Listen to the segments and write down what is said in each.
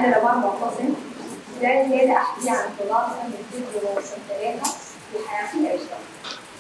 انا لما بتصل لا الليله احكي عن خلاصه من الفكره اللي وصلت اليها في حياتي الاجتماعيه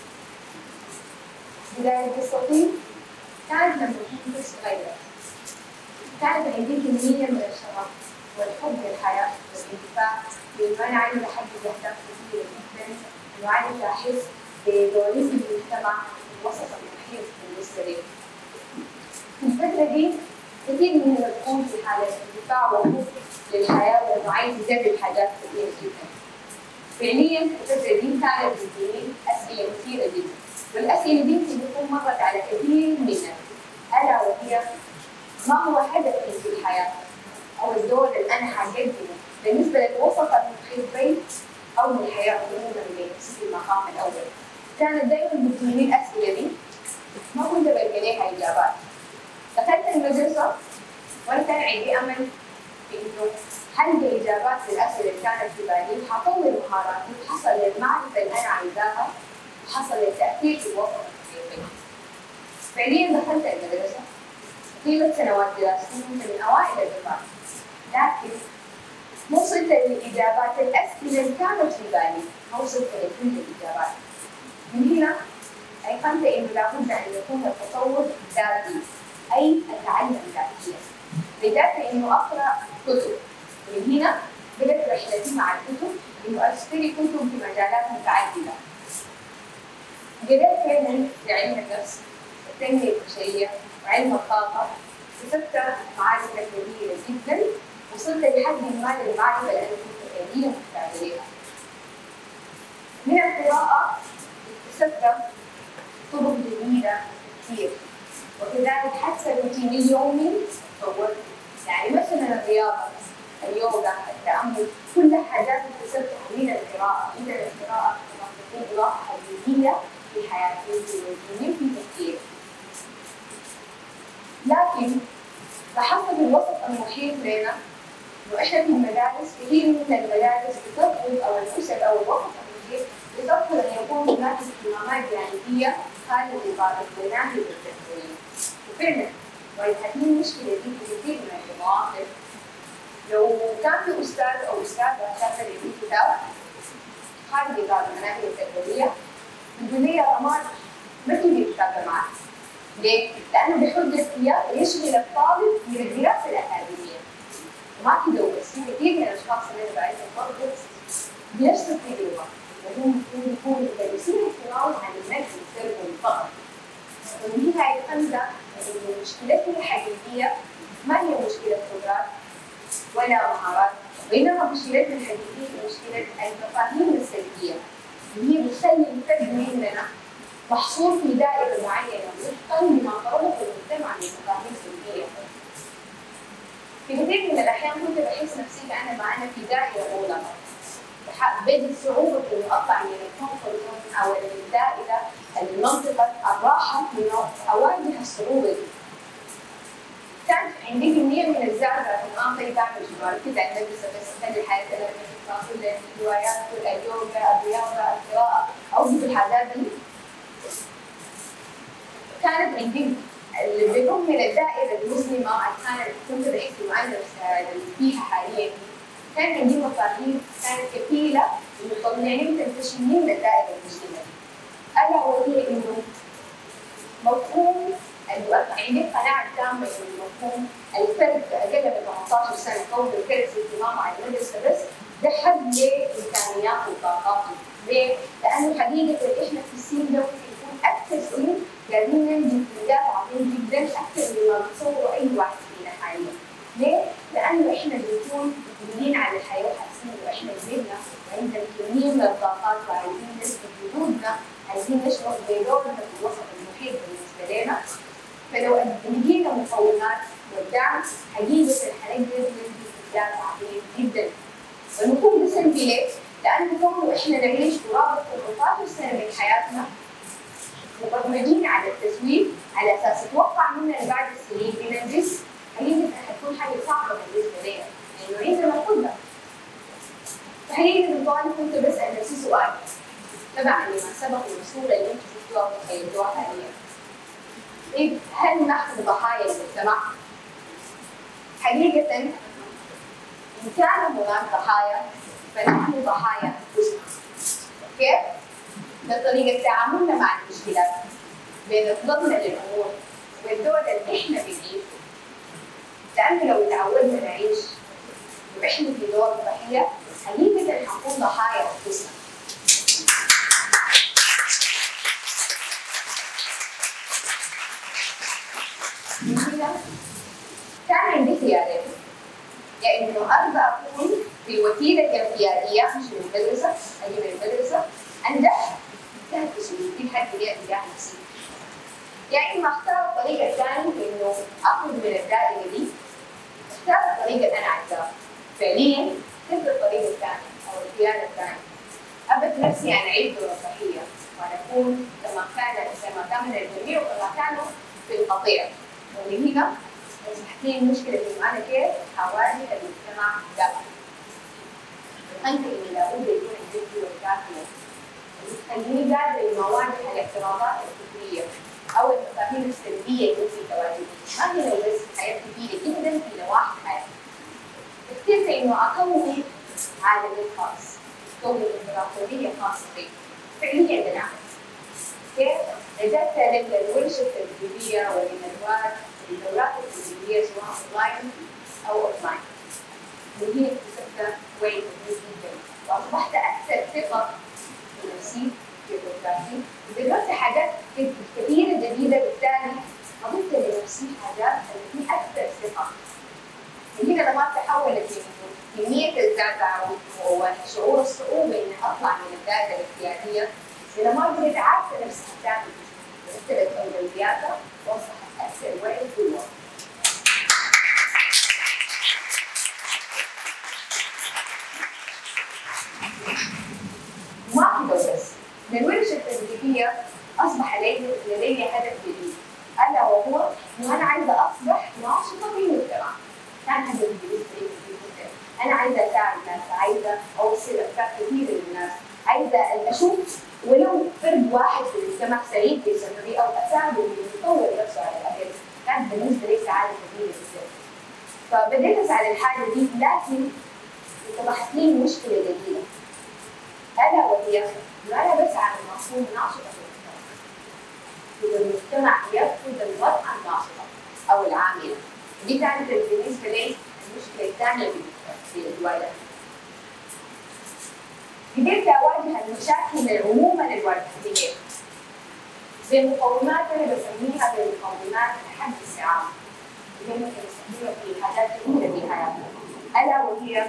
بدايه قصتي كانت لما كنت صغيره كانت عندي كميه من الشغف والحب للحياه والاندفاع بما انا عايزه احقق اهداف كثيره جدا انه عايزه احس بدوري في المجتمع الوسط المحيط بالنسبه لي. في الفتره دي كثير مننا بنكون في حاله اندفاع وحب للحياه وانه عايز يجرب حاجات كثيره جدا. فعليا الفتره دي كانت بتجيني اسئله كثيره جدا والاسئله دي يمكن تكون مرت على كثير منا الا وهي ما هو هدفي في الحياه؟ او الدور اللي انا حقدمه بالنسبه للوسط المحيط بي او للحياه عموما في المقام الاول. كانت دائما بتجيني الاسئله دي ما كنت بلقى لها اجابات. دخلت المدرسه وانا كان عندي امل في انه هلقى اجابات للاسئله اللي كانت في بالي حطور مهاراتي وحصل للمعرفه اللي انا عايزاها وحصل للتاثير في الوسط المحيط بي. فعليا دخلت المدرسه طيلة سنوات دراستي كنت من أوائل الدفعة لكن ما وصلت لإجابات الأسئلة اللي كانت في بالي ما وصلت لكل الإجابات من هنا أيقنت إنه لابد أن يكون التطور ذاتي أي أتعلم ذاتيا بدأت إنه أقرأ كتب من هنا بدأت رحلتي مع الكتب إنه أشتري كتب في مجالات متعددة قرأت فعلا لعلم النفس التنمية البشرية وعلم الطاقة كسبت معارف كبيرة جدا وصلت لحد ما للمعرفة اللي أنا كنت فعليا محتاجة لها. من القراءة اكتسبت طرق جديدة كثير وكذلك حتى روتيني اليومي طورت يعني مثلا الرياضة اليوغا التأمل كلها حاجات اكتسبتها من القراءة إذا القراءة كانت تكون إضافة حقيقية في حياتي في روتيني في تفكيري. لكن لاحظت في الوسط المحيط لنا انه احنا في المدارس كثير من المدارس بترفض او الاسر او الوسط المحيط بترفض ان يكون هناك اهتمامات جانبيه خارج اطار المناهج التدريبيه وفعلا وهذه المشكله دي في كثير من المواقف لو كان في استاذ او استاذه كاتبه لي كتاب خارج اطار المناهج التدريبيه الجمهوريه رماد ما تيجي تتابع معك ليه؟ لأنه بيحط اختيار يشغل الطالب من الدراسة الأكاديمية. وما كده وبس، في كثير من الأشخاص اللي أنا بعرفهم برضه بنفس التجربة، وهم المفروض يكونوا مدرسين اهتمام عن المنهج التربوي فقط. ومن هنا يتخلى إنه مشكلتنا الحقيقية ما هي مشكلة قدرات ولا مهارات، وإنما مشكلتنا الحقيقية هي مشكلة المفاهيم السلبية اللي هي بتخلي الفرد مننا محصور في دائرة معينة وفقا لما فرضه المجتمع من مفاهيم سلبية. في كثير من الأحيان كنت بحس نفسي كأنا ما أنا في دائرة مغلقة. بجد صعوبة إني أطلع من الكومفورت زون أو من الدائرة المنطقة الراحة إنه أواجه الصعوبة دي. كان عندي كمية من الزعزعة في المنطقة بعمل جوال كنت عند المدرسة بس أخلي الحياة أنا كل الهوايات كل اليوغا الرياضة القراءة أو في الحاجات دي كانت عندي بالرغم من الدائرة المسلمة كانت كنت بحس إنه أنا فيها حاليا كان عندي مفاهيم كانت كفيلة إنه تطلعني وتنتشل من الدائرة المسلمة ألا وهي إنه مفهوم عندي قناعة تامة إنه مفهوم الفرد أقل من 18 سنة كون الفرد في اهتمام على المدرسة بس ده حد لإمكانياته وطاقاته ليه؟ لأنه حقيقة إحنا في السن ده يكون أكثر سن قاعدين ننجز انجاز عظيم جدا اكثر مما بتصوره اي واحد فينا حاليا. ليه؟ لانه احنا بنكون مقبلين على الحياه وحاسين انه احنا كبرنا وعندنا كميه من الطاقات وعايزين نثبت وجودنا، عايزين نشعر بدورنا في الوسط المحيط بالنسبه لنا. فلو لقينا مقومات والدعم حقيقه حنقدر ننجز انجاز عظيم جدا. ونكون بسلبي ليه؟ لانه كونه احنا نعيش قرابه 18 سنه من حياتنا مبرمجين على التسويق على اساس اتوقع منا بعد السنين بننجز حقيقة حتكون حاجة صعبة بالنسبة لنا لأنه عندنا القدرة فحقيقة بالطالب كنت بسأل نفسي سؤال تبعا لما سبق والصورة اللي انتم شفتوها وتخيلتوها حاليا إيه هل نحن ضحايا المجتمع؟ حقيقة إن كان هناك ضحايا فنحن ضحايا أنفسنا كيف؟ ده طريقة تعاملنا مع المشكلات بين نظرنا للأمور والدور اللي إحنا بنعيشه لأن لو تعودنا نعيش وإحنا في دور الضحية حقيقة حنكون ضحايا أنفسنا من هنا كان عندي خيارين يا انه ارضى اكون في الوتيره القياديه مش من المدرسه اجي من المدرسه انجح انتهت بسهوله في حد لي اتجاه نفسي يا اما اختار الطريقه الثانيه انه اخرج من الدائره دي اختار الطريقه اللي انا عايزاها فعليا كنت الطريقه الثانيه او الخيار الثاني ابت نفسي ان اعيد دور الضحيه وان اكون كما كان كما كان الجميع وكما كانوا في القطيع ومن هنا تحكي المشكله انه انا كيف حوالي المجتمع ده انت اللي لابد يكون عندك والكافيه تخليني قادره انه اواجه الاعتراضات الفكريه او المفاهيم السلبيه اللي في تواجدي ما هي لو بس حياه كبيره جدا في نواحي حياتي كيف انه اكون عالمي خاص اكون امبراطوريه خاصه بي فعليا بنعمل كيف؟ لجأت للورشة التدريبية والندوات الدورات التدريبية سواء اونلاين او اوفلاين. وهي اكتسبت وعي كبير جدا واصبحت اكثر ثقة في نفسي في قدراتي ودرست حاجات كثيرة جديدة بالتالي اضفت لنفسي حاجات اللي هي اكثر ثقة. من هنا لما تحولت كمية الزعزعة وشعور الصعوبة اني اطلع من الدائرة الاجتيادية إذا ما كنت عارفة نفسها تاني رتبت أولوياتها وأصبحت أكثر وعي في الوقت. ما كده بس من الورشة التدريبية أصبح لدي لدي هدف جديد ألا وهو إنه أنا عايزة أصبح ناشطة في المجتمع. كان هدف بالنسبة لي كبير جدا. أنا عايزة أساعد الناس، عايزة أوصل أفكار كثيرة للناس، عايزة أشوف ولو فرد واحد في المجتمع سعيد في سفري او اساعده انه يطور نفسه على الاقل كانت بالنسبه لي سعاده كبيره جدا. فبديت اسعى للحاجه دي لكن اتضحت لي مشكله جديده. الا وهي انه انا بسعى ان اكون ناشطه في المجتمع. اذا المجتمع يرفض المراه الناشطه او العامله. دي كانت بالنسبه لي المشكله الثانيه في الوالده. قدرت اواجه المشاكل العموما الواردة بمقومات انا بسميها بمقومات تحدي الصعاب اللي ممكن نستخدمها في الحاجات الاولى في حياتنا الا وهي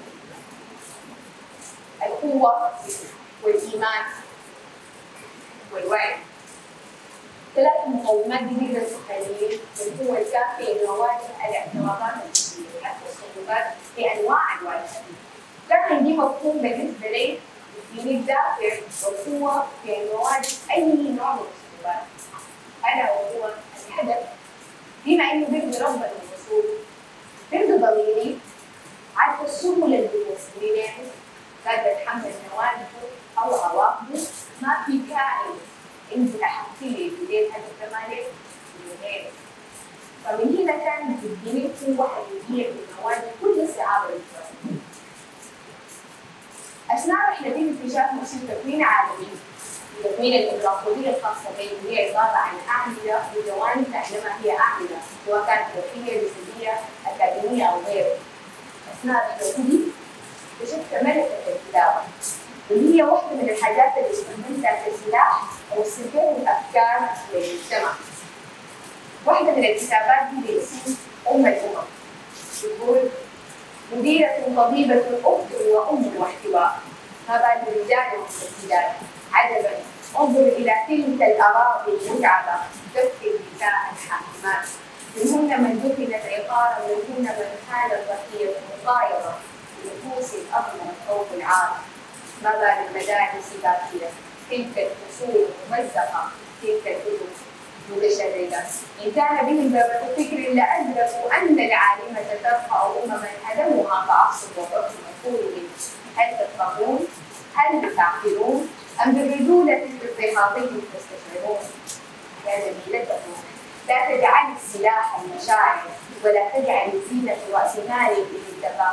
القوه والايمان والوعي ثلاث مقومات دي نقدر نخلي القوه الكافيه انه اواجه الاعتراضات النفسيه حتى الصعوبات بانواع الواجهه كان عندي مفهوم بالنسبه لي يديني الدافع والقوه في ان اواجه اي نوع من الصعوبات الا وهو الهدف بما انه بيرضي ربنا الرسول بيرضي ضميري عارفه السبل اللي بتوصلني له قادره اتحمل نوازله او عواقبه ما في كائن انت احطي لي بدين هدف كمالك من غيرك فمن هنا كانت تديني قوه حقيقيه في مواجهه كل الصعاب اللي بتواجهني اثناء رحلتي لاكتشاف نفسي تكوين عالمي تكوين الامبراطوريه الخاصه بي وهي عباره عن اعمده وجوانب تعلمها هي اعمده سواء كانت روحيه جسديه اكاديميه او غيره اثناء رحلتي دي اكتشفت ملكه الكتابه واللي هي واحده من الحاجات اللي استخدمتها كسلاح اوصل بها الافكار للمجتمع واحده من الكتابات دي باسم ام الامم تقول مديرة طبيبة أخت وأم واحتواء ما بال الرجال والسيدات عجبا انظر إلى تلك الأراضي المتعبة تبكي النساء الحاكمات منهن من دفنت عقارا ومنهن من حال الضحية مطايرة بنفوس الأغنى فوق العار ما بال المدارس باكية تلك الفصول ممزقة تلك الكتب متشردة إن كان بهم ذرة فكر لأدركوا أن العالمة ترفع أمما هدمها تعصب وحكم عقولهم هل تفقهون؟ هل تعقلون؟ أم بالرجولة في اضطهادهم تستشعرون؟ يا زميلتكم لا تجعل السلاح المشاعر ولا تجعل الزينة رأس مالك في التفاخر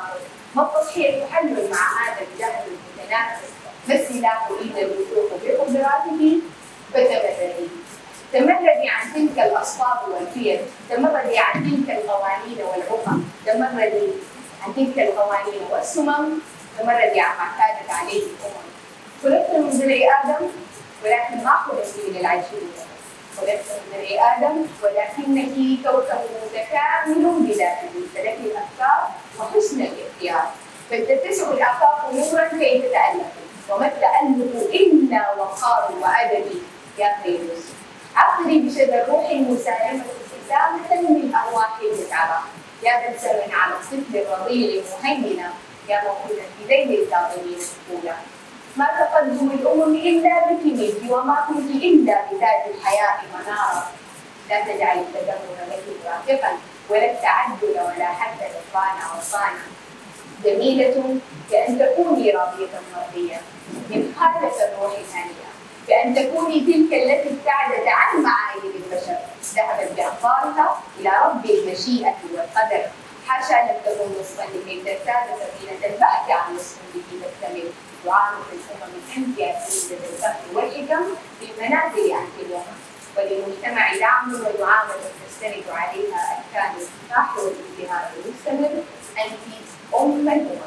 ما التصحيح يحلل مع هذا الجهل المتنافس ما السلاح إلا الوثوق بقدراته فتمردي تمردي عن تلك الأصفاد والفيل تمردي عن تلك القوانين والعقم تمردي عن تلك القوانين والسمم تمردي عما كانت عليه الأمم خلقت من ضلع آدم ولكن ما خلقت من العجيب خلقت من ضلع آدم ولكنك كوكب متكامل بداخله فلك الأفكار وحسن الاختيار فتتسع الآفاق نورا كي تتألف وما التألف إلا وقار وأدب يا فيروز عقلي بشذا الروح المسالمة ابتسامة للأرواح المتعبة يا بلسم على الطفل الرضيع مهيمنة يا موجودا في ذيل الظالمين الأولى ما تقدم الأمم إلا بك منك وما كنت إلا بذات الحياة منارة لا تجعل التدمر لك رافقا ولا التعدل ولا حتى الإخوان أوصانا جميلة كأن تكوني راضية مرضية من حالة الروح الهانية بأن تكوني تلك التي ابتعدت عن معايير البشر ذهبت بأنظارها إلى رب المشيئة والقدر حاشا لم تكن نصفا لكي ترتاد سفينة البحث عن نصف به تكتمل وعامة الأمم أنت يا سيدة الفخر والحكم للمنازل عن اليمن وللمجتمع دعم ودعامة تستند عليها أركان الكفاح والازدهار المستمر أنت أم الأمم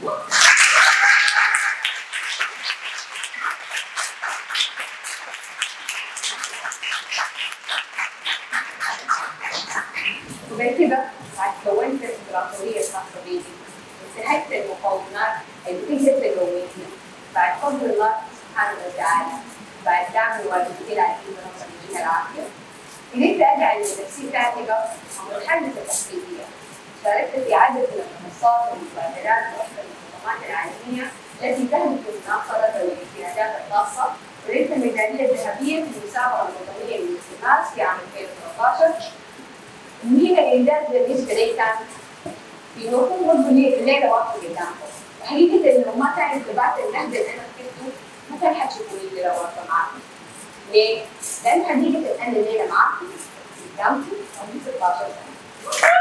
وغير كده بعد كونت الامبراطوريه الخاصه بيدي انتهكت المقومات اللي تنويني بعد فضل الله سبحانه وتعالى بعد دعم والدتي العزيزه وصديقي العافيه قدرت اجعل لنفسي كاتبه ومتحدثه تحقيقيه شاركت في عدد من المنصات والمبادرات واحدى المنظمات العالميه التي تهدف لمناصره والاجتهادات الخاصه وليس الميداليه الذهبيه في المسابقه الوطنيه للالتماس في عام 2013 مين الانجاز بالنسبه لي كان انه يكون برضه الليله واقفه قدامكم وحقيقه لو ما كان انتبهت النهج اللي انا كتبته ما كان حتشوفوني الليله واقفه معاكم ليه؟ لان حقيقه انا الليله معاكم قدامكم عمري 16 سنه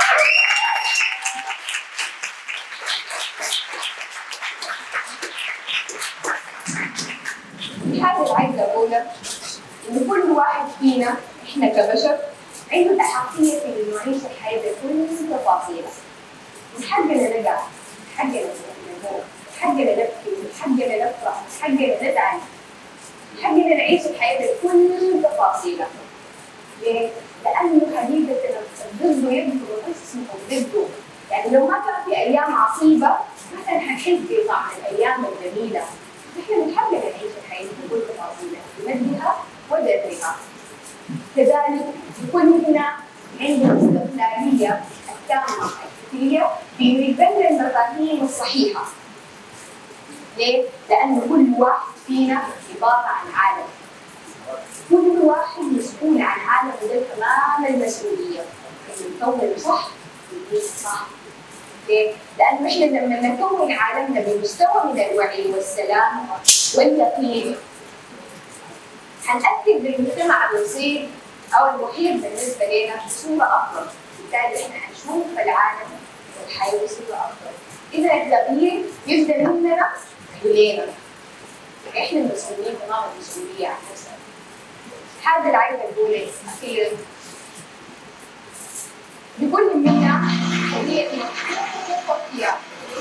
الحاجه اللي عايزه اقولها ان كل واحد فينا احنا كبشر عنده الأحقية في إنه يعيش الحياة بكل تفاصيلها. من حقنا نقع، من حقنا نموت، من حقنا نبكي، من حقنا نفرح، من حقنا نزعل. من حقنا نعيش الحياة بكل تفاصيلها. ليه؟ لأنه حقيقة الضد يبدو اسمه ضده. يعني لو ما كان في أيام عصيبة ما كان حنحس بطعم الأيام الجميلة. نحن من حقنا نعيش الحياة بكل تفاصيلها، بمجدها ودرها. كذلك يكون هنا عنده استقلالية التامة الفكرية في يبني المفاهيم الصحيحة. ليه؟ لأن كل واحد فينا عبارة عن عالم. كل واحد مسؤول عن عالم ذو تمام المسؤولية. إنه نكون صح ونعيش صح. ليه؟ لأنه إحنا لما نكون عالمنا بمستوى من الوعي والسلام واليقين حنأكد للمجتمع بيصير او المحيط بالنسبه لنا بصوره افضل، بالتالي احنا حنشوف العالم والحياه بصوره افضل. اذا التغيير يبدا مننا كلنا. احنا المسؤولين تمام المسؤوليه عن نفسنا. هذا اللي عايزه اقوله اخيرا لكل منا حريه اختيار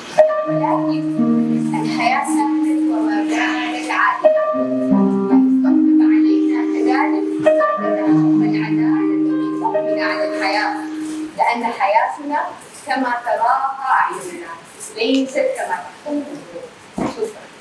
ولكن الحياه كانت وما كانت عادله ويصطفف علينا كذلك العدالة من على الحياة لأن حياتنا كما تراها أعيننا ليست كما تحكم الظروف شكرا